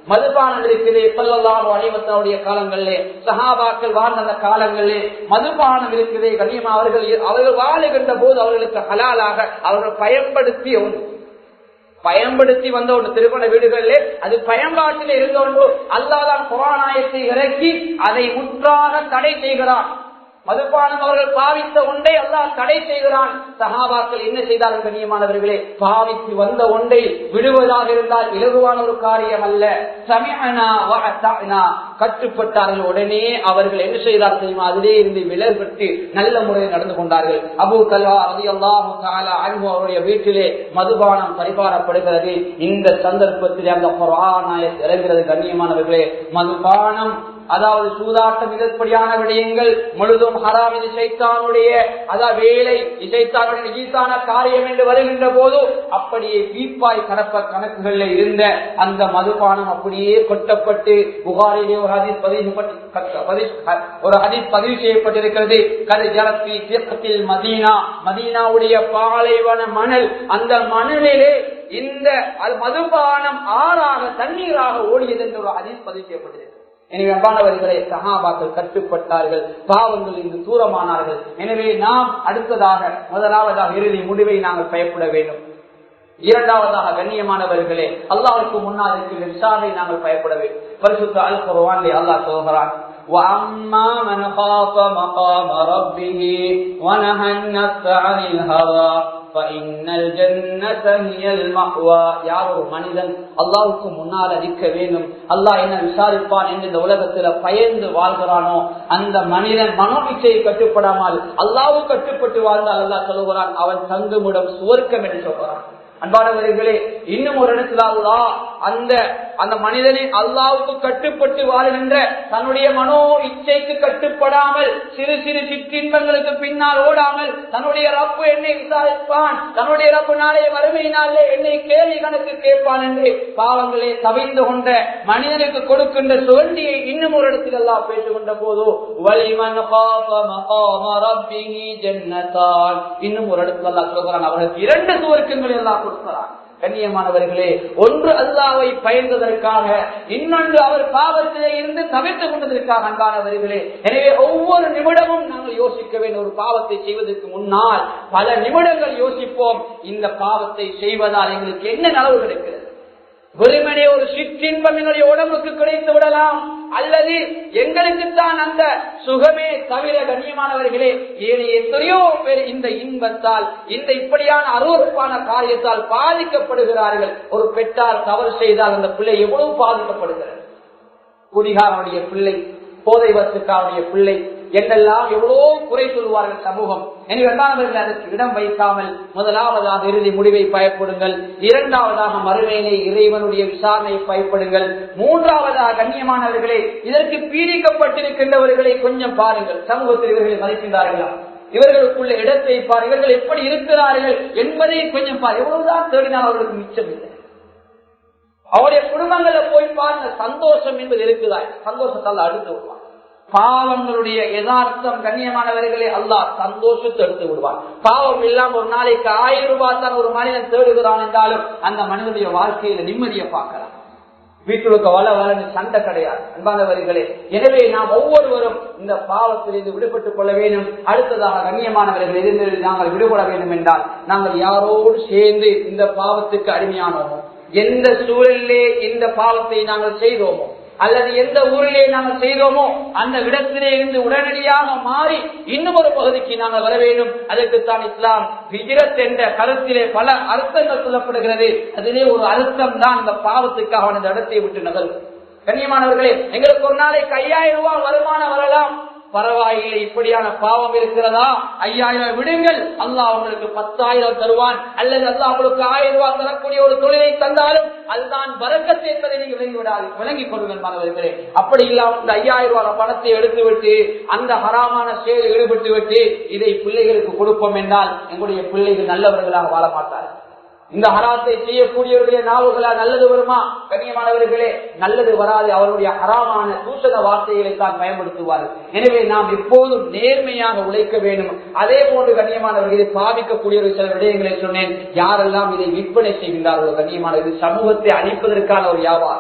மதுபானம் இருக்குது சொல்லலாம் அனைவத்தனுடைய காலங்களிலே சஹாபாக்கள் வாழ்ந்த அந்த காலங்களிலே மதுபானம் இருக்குது கண்ணியமா அவர்கள் அவர்கள் வாழுகின்ற போது அவர்களுக்கு ஹலாலாக அவர்கள் பயன்படுத்திய ஒன்று பயன்படுத்தி வந்த ஒன்று திருமண வீடுகளிலே அது பயன்பாட்டில் இருந்த ஒன்று அல்லாதான் புறாநாயத்தை இறக்கி அதை முற்றாக தடை செய்கிறான் மதுபானம் அவர்கள் பாவித்த ஒன்றை அல்லாஹ் தடை செய்கிறான் சஹாபாக்கள் என்ன செய்தார்கள் கண்ணியமானவர்களே பாவித்து வந்த ஒன்றை விடுவதாக இருந்தால் இலகுவான ஒரு காரியம் அல்ல சமயனா கட்டுப்பட்டார்கள் உடனே அவர்கள் என்ன செய்தார் தெரியுமா அதிலே இருந்து விலகப்பட்டு நல்ல முறையில் நடந்து கொண்டார்கள் அபு கல்லா அதி அல்லாஹு அன்பு அவருடைய வீட்டிலே மதுபானம் பரிபாரப்படுகிறது இந்த சந்தர்ப்பத்தில் அந்த புறாநாயக் இறங்கிறது கண்ணியமானவர்களே மதுபானம் அதாவது சூதாட்டம் இதற்படியான விடயங்கள் முழுதும் ஹராம் இது சைத்தானுடைய அதாவது வேலை இசைத்தானுடைய நிஜித்தான காரியம் என்று வருகின்ற போது அப்படியே பீப்பாய் கணப்ப கணக்குகள்ல இருந்த அந்த மதுபானம் அப்படியே கொட்டப்பட்டு புகாரிலே ஒரு ஹதீஸ் பதிவு ஒரு ஹதீஸ் பதிவு செய்யப்பட்டிருக்கிறது கரு ஜலத்தி தீர்க்கத்தில் மதீனா மதீனாவுடைய பாலைவன மணல் அந்த மணலிலே இந்த மதுபானம் ஆறாக தண்ணீராக ஓடியது என்று ஒரு ஹதீஸ் பதிவு செய்யப்பட்டிருக்கிறது எனவே அன்பானவர்களை சகாபாக்கள் கட்டுப்பட்டார்கள் பாவங்கள் இங்கு தூரமானார்கள் எனவே நாம் அடுத்ததாக முதலாவதாக இறுதி முடிவை நாங்கள் பயப்பட வேண்டும் இரண்டாவதாக கண்ணியமானவர்களே அல்லாவுக்கு முன்னால் இருக்கின்ற விசாரணை நாங்கள் பயப்பட வேண்டும் பரிசுத்த அல் குர்வானிலே அல்லாஹ் சொல்கிறான் وأما من خاف مقام ربه ونهى النفس عن الهوى யார் ஒரு மனிதன் அல்லாவுக்கு முன்னால் அடிக்க வேண்டும் அல்லாஹ் என்ன விசாரிப்பான் என்று இந்த உலகத்துல பயந்து வாழ்கிறானோ அந்த மனிதன் மனோ இச்சையை கட்டுப்படாமல் அல்லாவும் கட்டுப்பட்டு வாழ்ந்தால் அல்லாஹ் சொல்லுகிறான் அவன் தங்குமிடம் சுவர்க்கம் என்று சொல்கிறான் அன்பானவர்களே இன்னும் ஒரு இடத்துல அல்லா அந்த அந்த மனிதனை அல்லாவுக்கு கட்டுப்பட்டு வாழ்கின்ற தன்னுடைய மனோ இச்சைக்கு கட்டுப்படாமல் சிறு சிறு சிற்றின்பங்களுக்கு பின்னால் ஓடாமல் தன்னுடைய ரப்பு என்னை விசாரிப்பான் தன்னுடைய ரப்பு நாளைய வறுமையினாலே என்னை கேள்வி கணக்கு கேட்பான் என்று பாவங்களே தவிந்து கொண்ட மனிதனுக்கு கொடுக்கின்ற சுவண்டியை இன்னும் ஒரு இடத்தில் எல்லாம் பேசுகின்ற போது வலிமன் ஜன்னதான் இன்னும் ஒரு இடத்துல எல்லாம் சொல்கிறான் அவர்களுக்கு இரண்டு சுவர்க்கங்கள் எல்லாம் கொடுக்கிறான் கண்ணியமானவர்களே ஒன்று அல்லாவை பயந்ததற்காக இன்னொன்று அவர் பாவத்திலே இருந்து தவிர்த்து கொண்டதற்காக அன்பானவர்களே எனவே ஒவ்வொரு நிமிடமும் நாங்கள் யோசிக்க வேண்டும் ஒரு பாவத்தை செய்வதற்கு முன்னால் பல நிமிடங்கள் யோசிப்போம் இந்த பாவத்தை செய்வதால் எங்களுக்கு என்ன நலவு கிடைக்கிறது வெறுமனே ஒரு சிற்றின்பம் என்னுடைய உடம்புக்கு கிடைத்து விடலாம் அல்லது எங்களுக்குத்தான் அந்த சுகமே தவிர கண்ணியமானவர்களே ஏனைய எத்தனையோ பேர் இந்த இன்பத்தால் இந்த இப்படியான அருவறுப்பான காரியத்தால் பாதிக்கப்படுகிறார்கள் ஒரு பெற்றார் தவறு செய்தால் அந்த பிள்ளை எவ்வளவு பாதிக்கப்படுகிறது குடிகாரனுடைய பிள்ளை போதை வத்துக்காரனுடைய பிள்ளை என்றெல்லாம் எவ்வளோ குறை சொல்வார்கள் சமூகம் எனவே அதற்கு இடம் வைக்காமல் முதலாவதாக இறுதி முடிவை பயப்படுங்கள் இரண்டாவதாக மறுமையினை இறைவனுடைய விசாரணையை பயப்படுங்கள் மூன்றாவதாக கண்ணியமானவர்களே இதற்கு பீடிக்கப்பட்டிருக்கின்றவர்களை கொஞ்சம் பாருங்கள் சமூகத்தில் இவர்களை மதிக்கின்றார்களா இவர்களுக்குள்ள இடத்தை பார் இவர்கள் எப்படி இருக்கிறார்கள் என்பதை கொஞ்சம் பார் எவ்வளவுதான் தேடினால் அவர்களுக்கு மிச்சம் இல்லை அவருடைய குடும்பங்கள்ல போய் பாருங்க சந்தோஷம் என்பது இருக்குதா சந்தோஷத்தால் அடுத்து வருவான் பாவங்களுடைய யதார்த்தம் கண்ணியமானவர்களே அல்லாஹ் சந்தோஷத்தை எடுத்து விடுவான் பாவம் இல்லாம ஒரு நாளைக்கு ஆயிரம் ரூபாய் தான் ஒரு மனிதன் தேடுகிறான் என்றாலும் அந்த மனிதனுடைய வாழ்க்கையில நிம்மதியை பார்க்கலாம் வீட்டுக்கு வள வளர்ந்து சண்டை கிடையாது அன்பானவர்களே எனவே நாம் ஒவ்வொருவரும் இந்த பாவத்திலிருந்து விடுபட்டுக் கொள்ள வேண்டும் அடுத்ததாக கண்ணியமானவர்கள் இருந்து நாங்கள் விடுபட வேண்டும் என்றால் நாங்கள் யாரோடு சேர்ந்து இந்த பாவத்துக்கு அடிமையானோமோ எந்த சூழலிலே இந்த பாவத்தை நாங்கள் செய்தோமோ அல்லது எந்த ஊரிலே நாங்கள் செய்தோமோ அந்த இடத்திலே இருந்து உடனடியாக மாறி இன்னும் ஒரு பகுதிக்கு நாங்கள் வர வேண்டும் அதற்குத்தான் இஸ்லாம் ஹிஜரத் என்ற கருத்திலே பல அர்த்தங்கள் சொல்லப்படுகிறது அதிலே ஒரு அர்த்தம் தான் இந்த பாவத்துக்காக அந்த இடத்தை விட்டு நகரும் கண்ணியமானவர்களே எங்களுக்கு ஒரு நாளைக்கு ஐயாயிரம் ரூபாய் வருமானம் வரலாம் பரவாயில்லை இப்படியான பாவம் இருக்கிறதா ஐயாயிரம் விடுங்கள் அல்லாஹ் உங்களுக்கு பத்தாயிரம் தருவான் அல்லது அல்லாஹ் உங்களுக்கு ஆயிரம் ரூபாய் தரக்கூடிய ஒரு தொழிலை தந்தாலும் அதுதான் வரக்கத்து என்பதை நீங்க விளங்கி விடாது விளங்கிக் கொள்ளுங்கள் மாணவர்களே அப்படி இல்லாமல் இந்த ஐயாயிரம் ரூபாய் பணத்தை எடுத்து விட்டு அந்த ஹராமான செயலில் ஈடுபட்டு விட்டு இதை பிள்ளைகளுக்கு கொடுப்போம் என்றால் எங்களுடைய பிள்ளைகள் நல்லவர்களாக வாழ மாட்டார்கள் இந்த ஹராத்தை செய்யக்கூடியவர்களுடைய நாவுகளா நல்லது வருமா கண்ணியமானவர்களே நல்லது வராது அவருடைய ஹராமான தூஷண வார்த்தைகளை தான் பயன்படுத்துவார்கள் எனவே நாம் எப்போதும் நேர்மையாக உழைக்க வேண்டும் அதே போன்று கண்ணியமானவர்களை பாதிக்கக்கூடிய ஒரு சில விடயங்களை சொன்னேன் யாரெல்லாம் இதை விற்பனை செய்கின்றார்களோ கண்ணியமானவர்கள் சமூகத்தை அழிப்பதற்கான ஒரு வியாபாரம்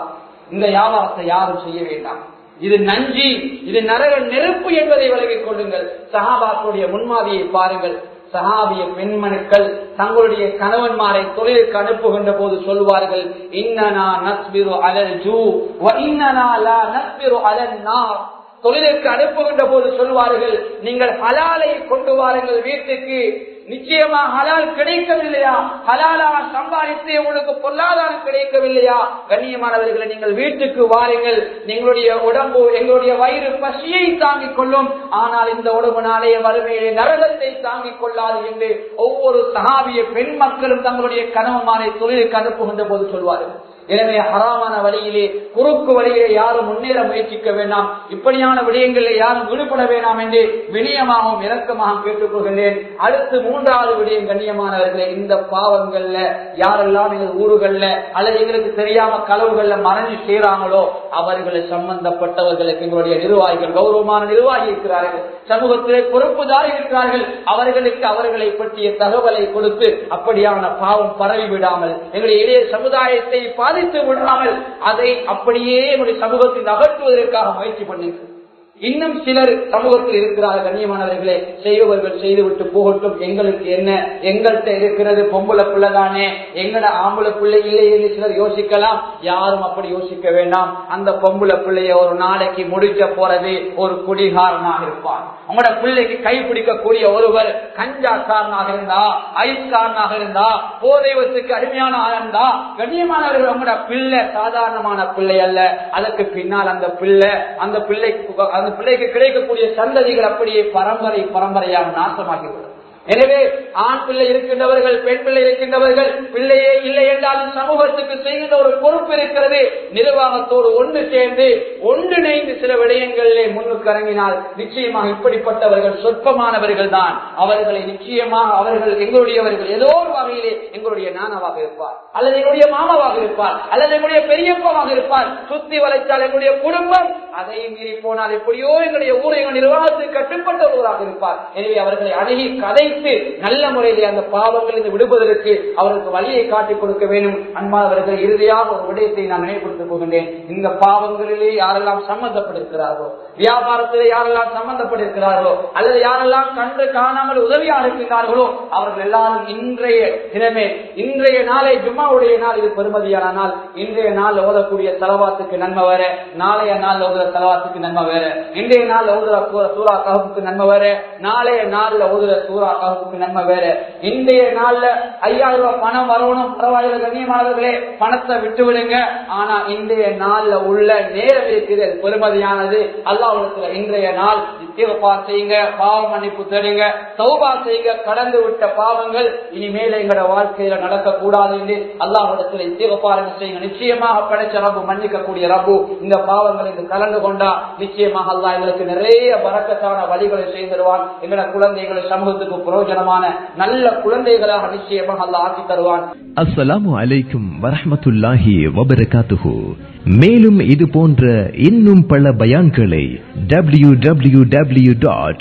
இந்த வியாபாரத்தை யாரும் செய்ய வேண்டாம் இது நஞ்சி இது நரக நெருப்பு என்பதை விலகிக் கொள்ளுங்கள் சஹாபாக்களுடைய முன்மாதிரியை பாருங்கள் சஹாபிய பெண்மணுக்கள் தங்களுடைய கணவன்மாரை தொழிலுக்கு அனுப்புகின்ற போது சொல்வார்கள் இன்னனா நஸ்பிரு அலல் ஜூ வ இன்னனா லா நஸ்பிரு அலன் நார் தொழிலுக்கு அனுப்புகின்ற போது சொல்வார்கள் நீங்கள் ஹலாலை கொண்டு வாருங்கள் வீட்டுக்கு நிச்சயமா ஹலால் கிடைக்கவில்லையா ஹலாலா சம்பாதித்து உங்களுக்கு பொருளாதாரம் கிடைக்கவில்லையா கண்ணியமானவர்களை நீங்கள் வீட்டுக்கு வாருங்கள் எங்களுடைய உடம்பு எங்களுடைய வயிறு பசியை தாங்கிக் கொள்ளும் ஆனால் இந்த உடம்பு நாளைய வறுமையிலே நரகத்தை தாங்கிக் கொள்ளாது என்று ஒவ்வொரு சகாபிய பெண் மக்களும் தங்களுடைய கணவன்மாரை தொழிலுக்கு அனுப்புகின்ற போது சொல்வார்கள் எனவே ஹராமான வழியிலே குறுக்கு வழியிலே யாரும் முன்னேற முயற்சிக்க வேண்டாம் இப்படியான விடயங்களில் யாரும் விடுபட வேண்டாம் என்று வினயமாகவும் இரக்கமாகவும் கேட்டுக்கொள்கின்றேன் அடுத்து மூன்றாவது விடயம் கண்ணியமானவர்களே இந்த பாவங்கள்ல யாரெல்லாம் எங்கள் ஊர்கள்ல அல்லது எங்களுக்கு தெரியாம களவுகள்ல மறைஞ்சு செய்யறாங்களோ அவர்களை சம்பந்தப்பட்டவர்களுக்கு எங்களுடைய நிர்வாகிகள் கௌரவமான நிர்வாகி இருக்கிறார்கள் சமூகத்திலே பொறுப்புதாரி இருக்கிறார்கள் அவர்களுக்கு அவர்களை பற்றிய தகவலை கொடுத்து அப்படியான பாவம் பரவி விடாமல் எங்களுடைய இளைய சமுதாயத்தை பாதித்து விடாமல் அதை அப்படியே என்னுடைய சமூகத்தில் அகற்றுவதற்காக முயற்சி பண்ணுங்கள் இன்னும் சிலர் சமூகத்தில் இருக்கிறார்கள் கண்ணியமானவர்களே செய்பவர்கள் செய்துவிட்டு போகட்டும் எங்களுக்கு என்ன எங்கள்கிட்ட இருக்கிறது பொம்பளை பிள்ளை தானே எங்கட ஆம்பளை பிள்ளை இல்லை என்று சிலர் யோசிக்கலாம் யாரும் அப்படி யோசிக்க வேண்டாம் அந்த பொம்பளை பிள்ளைய ஒரு நாளைக்கு முடிக்க போறது ஒரு குடிகாரனாக இருப்பார் உங்களோட பிள்ளைக்கு கைப்பிடிக்கக்கூடிய ஒருவர் கஞ்சாக்காரனாக இருந்தா ஐஸ்காரனாக இருந்தா போதைவத்துக்கு அருமையான இருந்தா கண்ணியமானவர்கள் உங்களோட பிள்ளை சாதாரணமான பிள்ளை அல்ல அதற்கு பின்னால் அந்த பிள்ளை அந்த பிள்ளைக்கு அந்த பிள்ளைக்கு கிடைக்கக்கூடிய சந்ததிகள் அப்படியே பரம்பரை பரம்பரையாக நாசமாகிவிடும் எனவே ஆண் பிள்ளை இருக்கின்றவர்கள் பெண் பிள்ளை இருக்கின்றவர்கள் பிள்ளையே இல்லை என்றாலும் சமூகத்துக்கு செய்கின்ற ஒரு பொறுப்பு இருக்கிறது நிர்வாகத்தோடு ஒன்று சேர்ந்து ஒன்றிணைந்து சில விடயங்களிலே முன்னுக்கு இறங்கினால் நிச்சயமாக இப்படிப்பட்டவர்கள் சொற்பமானவர்கள் தான் அவர்களை நிச்சயமாக அவர்கள் எங்களுடையவர்கள் ஏதோ ஒரு வகையிலே எங்களுடைய நானாவாக இருப்பார் அல்லது எங்களுடைய மாமாவாக இருப்பார் அல்லது எங்களுடைய பெரியப்பமாக இருப்பார் சுத்தி வளைத்தால் எங்களுடைய குடும்பம் அதையும் மீறி போனால் எப்படியோ எங்களுடைய ஊரை எங்கள் நிர்வாகத்துக்கு கட்டுப்பட்டவர்களாக இருப்பார் எனவே அவர்களை அணுகி கதைத்து நல்ல முறையிலே அந்த பாவங்களில் விடுவதற்கு அவருக்கு வழியை காட்டிக் கொடுக்க வேண்டும் அன்பானவர்கள் இறுதியாக ஒரு விடயத்தை நான் நினைவுபடுத்திக் போகின்றேன் இந்த பாவங்களிலே யாரெல்லாம் சம்பந்தப்பட்டிருக்கிறார்களோ வியாபாரத்திலே யாரெல்லாம் சம்பந்தப்பட்டிருக்கிறார்களோ அல்லது யாரெல்லாம் கண்டு காணாமல் உதவியாக இருக்கின்றார்களோ அவர்கள் எல்லாரும் இன்றைய தினமே இன்றைய நாளை ஜும்மாவுடைய நாள் இது பெருமதியான நாள் இன்றைய நாள் ஓதக்கூடிய தலவாத்துக்கு நன்மை வேற நாளைய நாள் ஓதுற தலவாத்துக்கு நன்மை வேற இன்றைய நாள் ஓதுற சூறா கஹுக்கு நன்மை வேற நாளைய நாள்ல ஓதுற சூறா கஹுக்கு நன்மை வேற இன்றைய நாள்ல ஐயாயிரம் ரூபாய் பணம் வரணும் பரவாயில்ல கண்ணியமானவர்களே பணத்தை விட்டு விடுங்க ஆனா இன்றைய நாள்ல உள்ள நேரம் இருக்கிறது பெருமதியானது அல்லாஹ்விடத்துல இன்றைய நாள் இத்தியப்பா செய்யுங்க பாவ மன்னிப்பு தேடுங்க சௌபா செய்யுங்க கடந்து விட்ட பாவங்கள் இனிமேல எங்களோட வாழ்க்கையில நடக்க கூடாது என்று அல்லாஹ்விடத்துல இத்தியப்பாருங்க செய்யுங்க நிச்சயமாக படைச்ச ரப்பு மன்னிக்கக்கூடிய ரப்பு இந்த பாவங்களை இங்கு கலந்து கொண்டா நிச்சயமாக அல்லாஹ் எங்களுக்கு நிறைய பறக்கத்தான வழிகளை செய்து தருவான் எங்களோட குழந்தைகளை சமூகத்துக்கு பிரயோஜனமான நல்ல குழந்தைகளாக நிச்சயமாக அல்லாஹ் ஆக்கி தருவான் அஸ்ஸலாமு அலைக்கும் வரஹ்மத்துல்லாஹி வபரகாத்துஹு மேலும் இது போன்ற இன்னும் பல பயான்களை W W W dot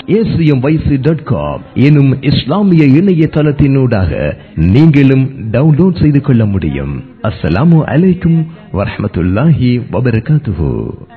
dot com எனும் இஸ்லாமிய இணையதளத்தினூடாக நீங்களும் டவுன்லோட் செய்து கொள்ள முடியும் அஸ்ஸலாமு அலைக்கும் வரஹ்மத்துல்லாஹி வபரகாத்துஹு